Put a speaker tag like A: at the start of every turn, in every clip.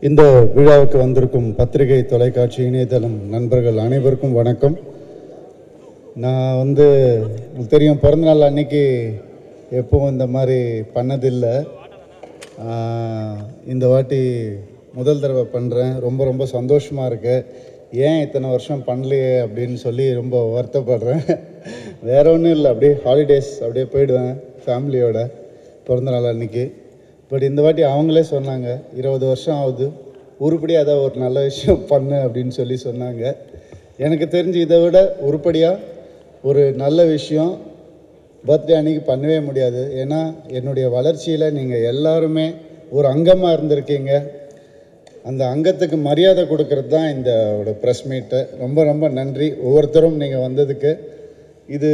A: இந்த விழாவுக்கு வந்திருக்கும் பத்திரிகை தொலைக்காட்சி இணையதளம் நண்பர்கள் அனைவருக்கும் வணக்கம் நான் வந்து உங்களுக்கு தெரியும் பிறந்தநாள் அன்னைக்கு எப்பவும் இந்த மாதிரி பண்ணதில்லை ஆஹ், இந்த வாட்டி முதல் தடவை பண்ணுறேன் ரொம்ப ரொம்ப சந்தோஷமாக இருக்கு ஏன் இத்தனை வருஷம் பண்ணலையே அப்படின்னு சொல்லி ரொம்ப வருத்தப்படுறேன் வேற ஒன்றும் இல்லை அப்படியே ஹாலிடேஸ் அப்படியே போயிடுவேன் ஃபேமிலியோட பிறந்தநாள் அன்னைக்கு பட் இந்த வாட்டி அவங்களே சொன்னாங்க இருபது வருஷம் ஆகுது உருப்படியாக ஏதாவது ஒரு நல்ல விஷயம் பண்ணு அப்படின்னு சொல்லி சொன்னாங்க எனக்கு தெரிஞ்சு இதை விட உருப்படியாக ஒரு நல்ல விஷயம் பர்த்டே அன்னைக்கு பண்ணவே முடியாது ஏன்னா என்னுடைய வளர்ச்சியில் நீங்கள் எல்லாருமே ஒரு அங்கமாக இருந்திருக்கீங்க அந்த அங்கத்துக்கு மரியாதை கொடுக்கறது தான் இந்த ப்ரெஸ் மீட்டு ரொம்ப ரொம்ப நன்றி ஒவ்வொருத்தரும் நீங்கள் வந்ததுக்கு இது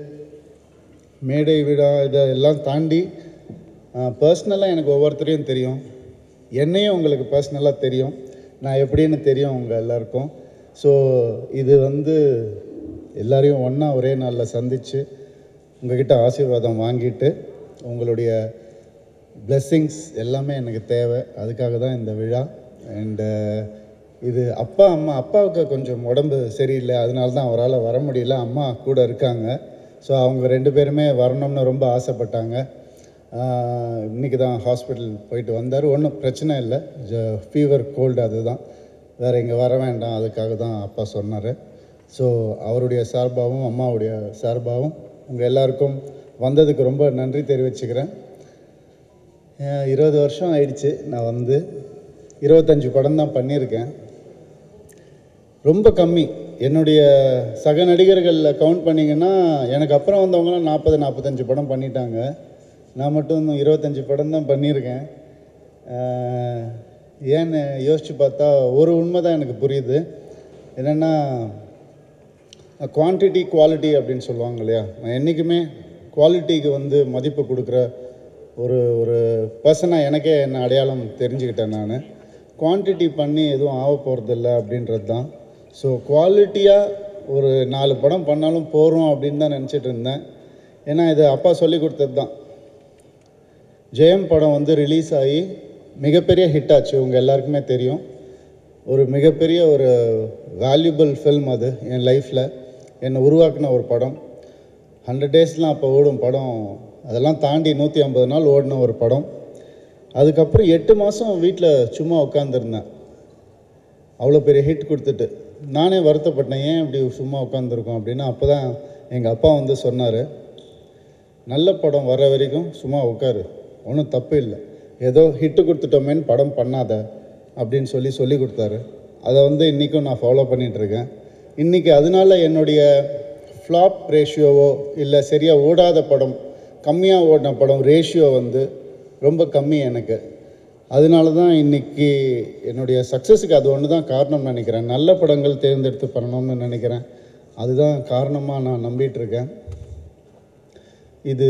A: மேடை விழா இதெல்லாம் தாண்டி பர்சனலாக எனக்கு ஒவ்வொருத்தரையும் தெரியும் என்னையும் உங்களுக்கு பர்சனலாக தெரியும் நான் எப்படின்னு தெரியும் உங்கள் எல்லாருக்கும் ஸோ இது வந்து எல்லாரையும் ஒன்றா ஒரே நாளில் சந்தித்து உங்ககிட்ட ஆசீர்வாதம் வாங்கிட்டு உங்களுடைய blessings எல்லாமே எனக்கு தேவை அதுக்காக தான் இந்த விழா அண்டு இது அப்பா அம்மா அப்பாவுக்கு கொஞ்சம் உடம்பு சரியில்லை அதனால தான் அவரால் வர முடியல அம்மா கூட இருக்காங்க ஸோ அவங்க ரெண்டு பேருமே வரணும்னு ரொம்ப ஆசைப்பட்டாங்க ஆஹ் இன்னைக்கு தான் ஹாஸ்பிட்டல் போயிட்டு வந்தார் ஒன்றும் பிரச்சனை இல்லை ஃபீவர் கோல்டு அதுதான் வேறு இங்கே வர வேண்டாம் அதுக்காக தான் அப்பா சொன்னார் ஸோ அவருடைய சார்பாகவும் அம்மாவுடைய சார்பாகவும் உங்கள் எல்லாருக்கும் வந்ததுக்கு ரொம்ப நன்றி தெரிவிச்சுக்கிறேன் அஹ் இருபது வருஷம் ஆயிடுச்சு நான் வந்து இருபத்தஞ்சி படம் தான் பண்ணியிருக்கேன் ரொம்ப கம்மி என்னுடைய சக நடிகர்களில் கவுண்ட் பண்ணிங்கன்னா எனக்கு அப்புறம் வந்தவங்களாம் நாற்பது நாற்பத்தஞ்சு படம் பண்ணிட்டாங்க நான் மட்டும் இன்னும் இருபத்தஞ்சி படம் தான் பண்ணியிருக்கேன் அஹ் ஏன்னு யோசித்து பார்த்தா ஒரு உண்மை தான் எனக்கு புரியுது என்னென்னா குவான்டிட்டி குவாலிட்டி அப்படின்னு சொல்லுவாங்க இல்லையா நான் என்றைக்குமே குவாலிட்டிக்கு வந்து மதிப்பு கொடுக்குற ஒரு ஒரு பர்சனாக எனக்கே என்ன அடையாளம் தெரிஞ்சுக்கிட்டேன் நான் குவான்டிட்டி பண்ணி எதுவும் ஆக போகிறதில்ல அப்படின்றது தான் ஸோ குவாலிட்டியாக ஒரு நாலு படம் பண்ணாலும் போகிறோம் அப்படின்னு தான் நினச்சிட்டு இருந்தேன் ஏன்னா இது அப்பா சொல்லி கொடுத்தது தான் ஜெயம் படம் வந்து ரிலீஸ் ஆகி மிகப்பெரிய ஹிட் ஆச்சு உங்கள் எல்லாருக்குமே தெரியும் ஒரு மிகப்பெரிய ஒரு வேல்யூபிள் ஃபில்ம் அது என் லைஃப்பில் என்னை உருவாக்கின ஒரு படம் ஹண்ட்ரட் டேஸ்லாம் அப்போ ஓடும் படம் அதெல்லாம் தாண்டி நூற்றி ஐம்பது நாள் ஓடின ஒரு படம் அதுக்கப்புறம் எட்டு மாதம் வீட்டில் சும்மா உட்காந்துருந்தேன் அவ்வளோ பெரிய ஹிட் கொடுத்துட்டு நானே வருத்தப்பட்டேன் ஏன் இப்படி சும்மா உட்காந்துருக்கோம் அப்படின்னா அப்போ தான் எங்கள் அப்பா வந்து சொன்னார் நல்ல படம் வர வரைக்கும் சும்மா உட்காரு ஒன்றும் தப்பு இல்லை ஏதோ ஹிட்டு கொடுத்துட்டோமேன்னு படம் பண்ணாத அப்படின்னு சொல்லி சொல்லி கொடுத்தாரு அதை வந்து இன்றைக்கும் நான் ஃபாலோ பண்ணிகிட்ருக்கேன் இன்றைக்கி அதனால என்னுடைய ஃப்ளாப் ரேஷியோவோ இல்லை சரியாக ஓடாத படம் கம்மியாக ஓடின படம் ரேஷியோ வந்து ரொம்ப கம்மி எனக்கு அதனால தான் இன்றைக்கி என்னுடைய சக்ஸஸுக்கு அது ஒன்று தான் காரணம் நினைக்கிறேன் நல்ல படங்கள் தேர்ந்தெடுத்து பண்ணணும்னு நினைக்கிறேன் அதுதான் காரணமாக நான் நம்பிட்டு இருக்கேன் இது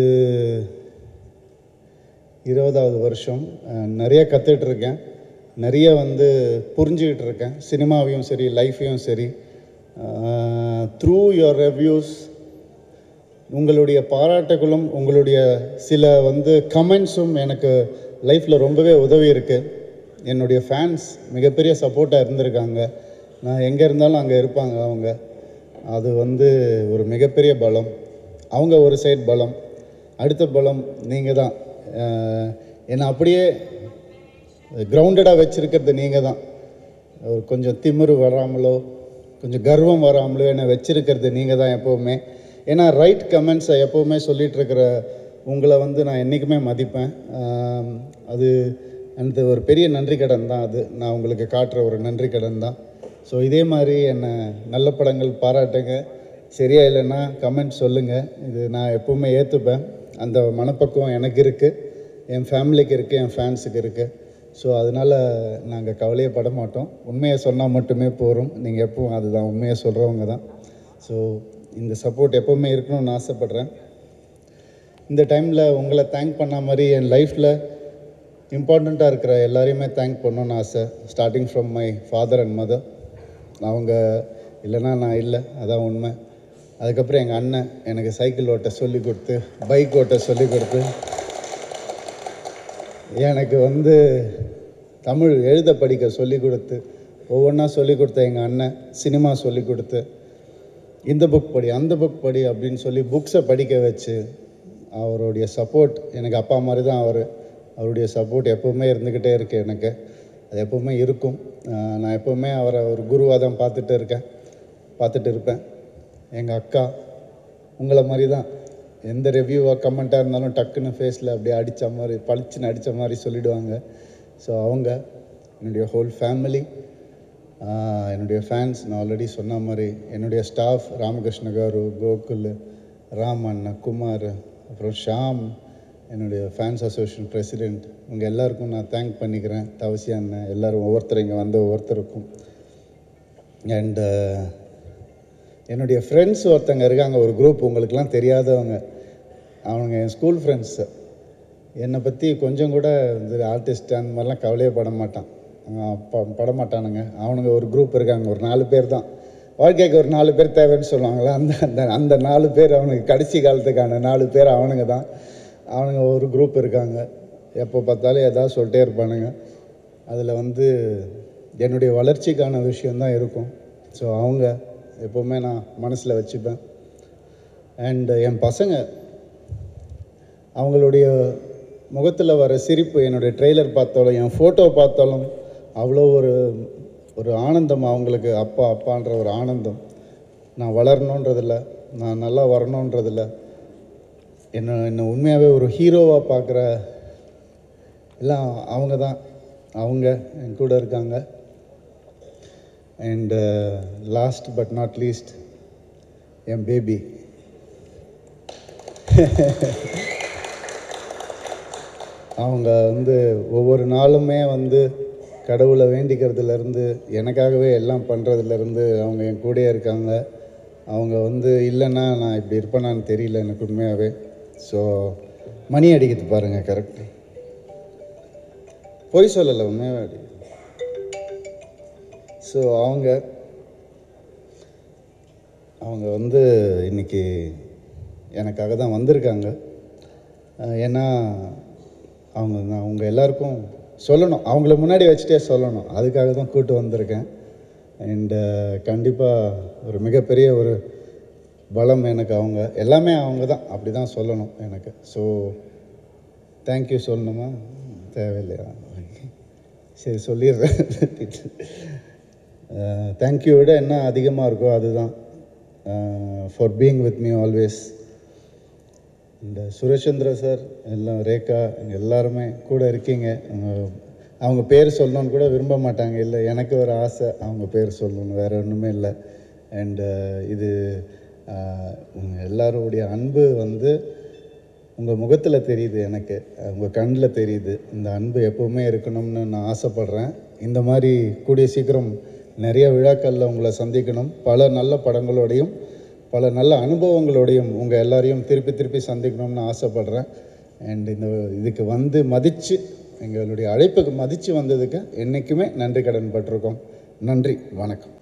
A: இருபதாவது வருஷம் அஹ், நிறைய கற்றுட்டு இருக்கேன் நிறைய வந்து புரிஞ்சுக்கிட்டு இருக்கேன் சினிமாவையும் சரி லைஃப்பையும் சரி த்ரூ யுவர் ரெவ்யூஸ் உங்களுடைய பாராட்டுகளும் உங்களுடைய சில வந்து கமெண்ட்ஸும் எனக்கு லைஃப்பில் ரொம்பவே உதவி இருக்குது என்னுடைய ஃபேன்ஸ் மிகப்பெரிய சப்போர்ட்டாக இருந்திருக்காங்க நான் எங்கே இருந்தாலும் அங்கே இருப்பாங்க அவங்க அது வந்து ஒரு மிகப்பெரிய பலம் அவங்க ஒரு சைடு பலம் அடுத்த பலம் நீங்கள் தான் அஹ், என்னை அப்படியே கிரவுண்டடாக வச்சுருக்கிறது நீங்கள் தான் ஒரு கொஞ்சம் திமிரு வராமலோ கொஞ்சம் கர்வம் வராமலோ என்னை வச்சிருக்கிறது நீங்கள் தான் எப்போவுமே ஏன்னா ரைட் கமெண்ட்ஸை எப்போவுமே சொல்லிட்டு இருக்கிற உங்களை வந்து நான் என்றைக்குமே மதிப்பேன் ஆம், அது அந்த ஒரு பெரிய நன்றி கடன் தான் அது நான் உங்களுக்கு காட்டுற ஒரு நன்றி கடன் தான் ஸோ இதே மாதிரி என்னை நல்ல படங்கள் பாராட்டுங்க சரியா இல்லைன்னா கமெண்ட் சொல்லுங்கள் இது நான் எப்போவுமே ஏற்றுப்பேன் அந்த மனப்பக்குவம் எனக்கு இருக்குது என் ஃபேமிலிக்கு இருக்குது என் ஃபேன்ஸுக்கு இருக்குது ஸோ அதனால் நாங்கள் கவலையே பட மாட்டோம் உண்மையை சொன்னால் மட்டுமே போகிறோம் நீங்கள் எப்பவும் அதுதான் உண்மையை சொல்கிறவங்க தான் ஸோ இந்த சப்போர்ட் எப்போவுமே இருக்கணும்னு ஆசைப்பட்றேன் இந்த டைமில் உங்களை தேங்க் பண்ண மாதிரி என் லைஃப்பில் இம்பார்ட்டண்ட்டாக இருக்கிற எல்லாரையுமே தேங்க் பண்ணணும்னு ஆசை starting from my father and mother அவங்க இல்லைன்னா நான் இல்லை அதான் உண்மை அதுக்கப்புறம் எங்கள் அண்ணன் எனக்கு சைக்கிள் ஓட்ட சொல்லி கொடுத்து பைக் ஓட்ட சொல்லி கொடுத்து எனக்கு வந்து தமிழ் எழுத படிக்க சொல்லி கொடுத்து ஒவ்வொன்றா சொல்லி கொடுத்த எங்கள் அண்ணன் சினிமா சொல்லி கொடுத்து இந்த புக் படி அந்த புக் படி அப்படின்னு சொல்லி புக்ஸை படிக்க வச்சு அவருடைய சப்போர்ட் எனக்கு அப்பா மாதிரி தான் அவர் அவருடைய சப்போர்ட் எப்போவுமே இருந்துக்கிட்டே இருக்கு எனக்கு அது எப்போவுமே இருக்கும் ஆஹ் நான் எப்போவுமே அவரை ஒரு குருவாக தான் பார்த்துட்டு இருக்கேன் பார்த்துட்டு இருப்பேன் எங்கள் அக்கா உங்களை மாதிரி தான் எந்த ரிவ்யூவாக கமெண்ட்டாக இருந்தாலும் டக்குன்னு ஃபேஸில் அப்படியே அடித்த மாதிரி பளிச்சுன்னு அடித்த மாதிரி சொல்லிடுவாங்க ஸோ அவங்க என்னுடைய ஹோல் ஃபேமிலி என்னுடைய ஃபேன்ஸ் நான் ஆல்ரெடி சொன்ன மாதிரி என்னுடைய ஸ்டாஃப் ராமகிருஷ்ண காரு கோகுல் ராமன் குமார் அப்புறம் ஷாம் என்னுடைய ஃபேன்ஸ் அசோசியேஷன் பிரசிடெண்ட் உங்கள் எல்லாருக்கும் நான் தேங்க் பண்ணிக்கிறேன் தவசி அண்ணன் எல்லோரும் ஒவ்வொருத்தர் இங்கே வந்த ஒவ்வொருத்தருக்கும் அண்டு என்னுடைய ஃப்ரெண்ட்ஸ் ஒருத்தங்க இருக்காங்க ஒரு குரூப் உங்களுக்கெல்லாம் தெரியாதவங்க அவங்க என் ஸ்கூல் ஃப்ரெண்ட்ஸு என்னை பற்றி கொஞ்சம் கூட இந்த ஆர்டிஸ்ட் அந்த மாதிரிலாம் கவலையே பட மாட்டான் அவன் ப பட மாட்டானுங்க அவனுங்க ஒரு குரூப் இருக்காங்க ஒரு நாலு பேர் தான் வாழ்க்கைக்கு ஒரு நாலு பேர் தேவைன்னு சொல்லுவாங்களே அந்த அந்த அந்த நாலு பேர் அவனுக்கு கடைசி காலத்துக்கான நாலு பேர் அவனுங்க தான் அவனுங்க ஒரு குரூப் இருக்காங்க எப்போ பார்த்தாலும் ஏதாவது சொல்லிட்டே இருப்பானுங்க அதில் வந்து என்னுடைய வளர்ச்சிக்கான விஷயந்தான் இருக்கும் ஸோ அவங்க எப்போவுமே நான் மனசில் வச்சுப்பேன் அண்ட் என் பசங்க அவங்களுடைய முகத்தில் வர சிரிப்பு என்னுடைய ட்ரெய்லர் பார்த்தாலும் என் ஃபோட்டோ பார்த்தாலும் அவ்வளோ ஒரு ஒரு ஆனந்தம் அவங்களுக்கு அப்பா அப்பான்ற ஒரு ஆனந்தம் நான் வளரணுன்றதில்ல நான் நல்லா வரணுன்றதில்ல என்னை என்னை உண்மையாகவே ஒரு ஹீரோவாக பார்க்குற எல்லாம் அவங்க தான் அவங்க என் கூட இருக்காங்க and last but not least என் பேபி அவங்க வந்து ஒவ்வொரு நாளுமே வந்து கடவுளை வேண்டிக்கிறதுலேருந்து எனக்காகவே எல்லாம் பண்ணுறதுலேருந்து அவங்க என் கூடயே இருக்காங்க அவங்க வந்து இல்லைன்னா நான் இப்படி இருப்பேனான்னு தெரியல எனக்கு உண்மையாகவே ஸோ மணி அடிக்கிறது பாருங்கள் கரெக்ட் பொய் சொல்லலை உண்மையாகவே அடி ஸோ அவங்க அவங்க வந்து இன்னைக்கு எனக்காக தான் வந்திருக்காங்க அஹ் ஏன்னா அவங்க நான் அவங்க எல்லாருக்கும் சொல்லணும் அவங்கள முன்னாடி வச்சுட்டே சொல்லணும் அதுக்காக தான் கூட்டு வந்திருக்கேன் அண்டு கண்டிப்பாக ஒரு மிகப்பெரிய ஒரு பலம் எனக்கு அவங்க எல்லாமே அவங்க தான் அப்படி தான் சொல்லணும் எனக்கு ஸோ தேங்க்யூ சொல்லணுமா தேவையில்லையா சரி சொல்லிடுறேன் தேங்க்யூ விட என்ன அதிகமாக இருக்கோ அதுதான் for being with me always இந்த சுரேஷந்திர சார் எல்லாம் ரேகா இங்க எல்லாருமே கூட இருக்கீங்க அவங்க- அவங்க பேர் சொல்லணும்னு கூட விரும்ப மாட்டாங்க இல்லை எனக்கு ஒரு ஆசை அவங்க பேர் சொல்லணும் வேறு ஒன்றுமே இல்லை அண்டு இது ஆஹ், உங்க எல்லாருடைய அன்பு வந்து உங்கள் முகத்தில் தெரியுது எனக்கு உங்கள் கண்ணில் தெரியுது இந்த அன்பு எப்போவுமே இருக்கணும்னு நான் ஆசைப்பட்றேன் இந்த மாதிரி கூடிய சீக்கிரம் நிறைய விழாக்களில் உங்களை சந்திக்கணும் பல நல்ல படங்களோடையும் பல நல்ல அனுபவங்களோடையும் உங்கள் எல்லாரையும் திருப்பி திருப்பி சந்திக்கணும்னு ஆசைப்பட்றேன் அண்ட் இந்த இதுக்கு வந்து மதித்து எங்களுடைய அழைப்புக்கு மதித்து வந்ததுக்கு என்றைக்குமே நன்றி கடன் பட்டிருக்கோம் நன்றி வணக்கம்